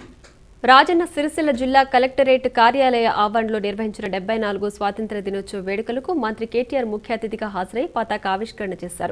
రాజన్న సిరిసిల్ల జిల్లా కలెక్టరేట్ కార్యాలయ ఆవరణలో నిర్వహించిన డెబ్బై నాలుగు స్వాతంత్ర్య దినోత్సవ వేడుకలకు మంత్రి కేటీఆర్ ముఖ్య అతిథిగా హాజరై పతాక ఆవిష్కరణ చేశారు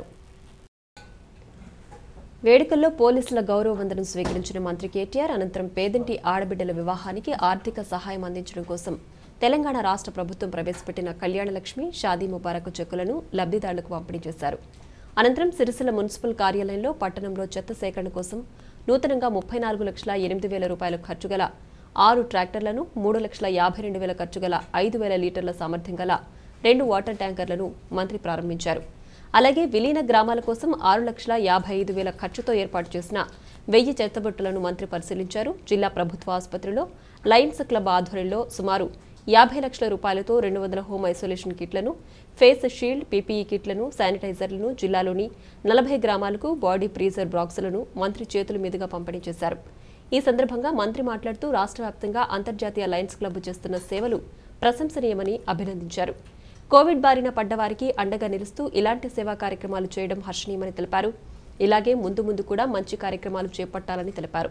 వేడుకల్లో పోలీసుల గౌరవ వందనం స్వీకరించిన మంత్రి కేటీఆర్ అనంతరం పేదింటి ఆడబిడ్డల వివాహానికి ఆర్థిక సహాయం అందించడం కోసం తెలంగాణ రాష్ట్ర ప్రభుత్వం ప్రవేశపెట్టిన కళ్యాణలక్ష్మి షాదీ ముబారక్ చెక్కులను లబ్ధిదారులకు పంపిణీ చేశారు అనంతరం సిరిసిల్ల మున్సిపల్ కార్యాలయంలో పట్టణంలో చెత్త సేకరణ కోసం నూతనంగా ముప్పై నాలుగు లక్షల ఎనిమిది వేల రూపాయలు ఖర్చు గల ఆరు ట్రాక్టర్లను మూడు లక్షల యాభై రెండు వేల ఖర్చు గల ఐదు వేల లీటర్ల సామర్థ్యం గల రెండు వాటర్ ట్యాంకర్లను మంత్రి ప్రారంభించారు అలాగే విలీన గ్రామాల కోసం ఆరు లక్షల యాభై ఐదు వేల ఖర్చుతో ఏర్పాటు చేసిన వెయ్యి చెత్తబుట్టలను మంత్రి పరిశీలించారు జిల్లా ప్రభుత్వ ఆసుపత్రిలో లయన్స్ క్లబ్ ఆధ్వర్యంలో సుమారు యాభై లక్షల రూపాయలతో రెండు వందల హోమ్ ఐసోలేషన్ కిట్లను ఫేస్ షీల్డ్ పీపీఈ కిట్లను శానిటైజర్లను జిల్లాలోని నలభై గ్రామాలకు బాడీ ఫ్రీజర్ బాక్సులను మంత్రి చేతుల మీదుగా పంపిణీ చేశారు ఈ సందర్భంగా మంత్రి మాట్లాడుతూ రాష్ట్ర వ్యాప్తంగా అంతర్జాతీయ లయన్స్ క్లబ్ చేస్తున్న సేవలు ప్రశంసనీయమని అభినందించారు కోవిడ్ బారిన పడ్డవారికి అండగా నిలుస్తూ ఇలాంటి సేవా కార్యక్రమాలు చేయడం హర్షణీయమని తెలిపారు ఇలాగే ముందు ముందు కూడా మంచి కార్యక్రమాలు చేపట్టాలని తెలిపారు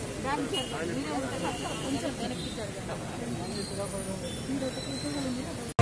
కొంచెం వెనక్కి జరగండి